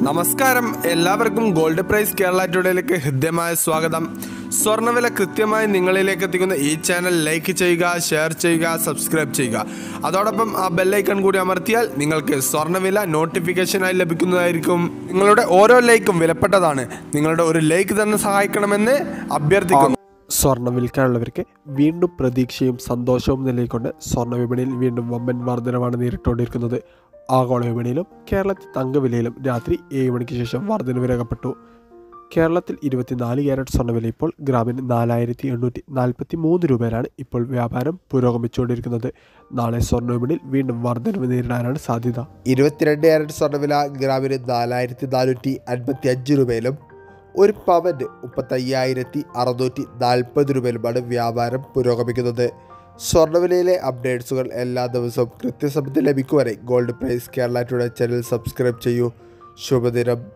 നമസ്കാരം എല്ലാവർക്കും gold price Kerala ടുഡേയിലേക്ക് ഹൃദ്യമായ സ്വാഗതം സ്വർണ്ണവില കൃത്യമായി നിങ്ങളിലേക്ക് എത്തിക്കുന്ന ഈ ചാനൽ ലൈക്ക് ചെയ്യുക ഷെയർ ചെയ്യുക സബ്സ്ക്രൈബ് ചെയ്യുക അതോടൊപ്പം ആ ബെല്ലൈക്കൺ കൂടി അമർത്തിയാൽ നിങ്ങൾക്ക് സ്വർണ്ണവില നോട്ടിഫിക്കേഷനായി ലഭിക്കുന്നതായിരിക്കും നിങ്ങളുടെ ഓരോ ലൈക്കും വിലപ്പെട്ടതാണ് നിങ്ങളുടെ ഒരു ലൈക്ക് തന്നെ സഹായിക്കണമെന്ന് അഭ്യർത്ഥിക്കുന്നു സ്വർണം വിൽക്കാനുള്ളവർക്ക് വീണ്ടും പ്രതീക്ഷയും സന്തോഷവും നിലനിൽക്കൊണ്ട് സ്വർണ്ണ വിപണിയിൽ വീണ്ടും വമ്പൻ വർധനവാണ് നേരിട്ടുകൊണ്ടിരിക്കുന്നത് ആഗോള വിപണിയിലും കേരളത്തിൽ തങ്കവിലയിലും രാത്രി ഏഴ് മണിക്ക് ശേഷം വർധനവ് രേഖപ്പെട്ടു കേരളത്തിൽ ഇരുപത്തിനാല് ക്യാരറ്റ് സ്വർണ്ണവില ഇപ്പോൾ ഗ്രാമിന് നാലായിരത്തി എണ്ണൂറ്റി നാൽപ്പത്തി മൂന്ന് രൂപയിലാണ് ഇപ്പോൾ വ്യാപാരം പുരോഗമിച്ചുകൊണ്ടിരിക്കുന്നത് നാളെ സ്വർണ്ണ വിപണിയിൽ വീണ്ടും വർധനവ് നേരിടാനാണ് സാധ്യത ഇരുപത്തിരണ്ട് ക്യാരറ്റ് സ്വർണ്ണവില ഗ്രാമിന് നാലായിരത്തി നാനൂറ്റി അൻപത്തി അഞ്ച് രൂപയിലും ഒരു പവന് മുപ്പത്തയ്യായിരത്തി അറുന്നൂറ്റി നാൽപ്പത് രൂപയിലുമാണ് വ്യാപാരം പുരോഗമിക്കുന്നത് സ്വർണ്ണവിലയിലെ അപ്ഡേറ്റ്സുകൾ എല്ലാ ദിവസവും കൃത്യസമയത്ത് ലഭിക്കുവാനായി gold price Kerala today channel subscribe ചെയ്യൂ ശുഭദിനം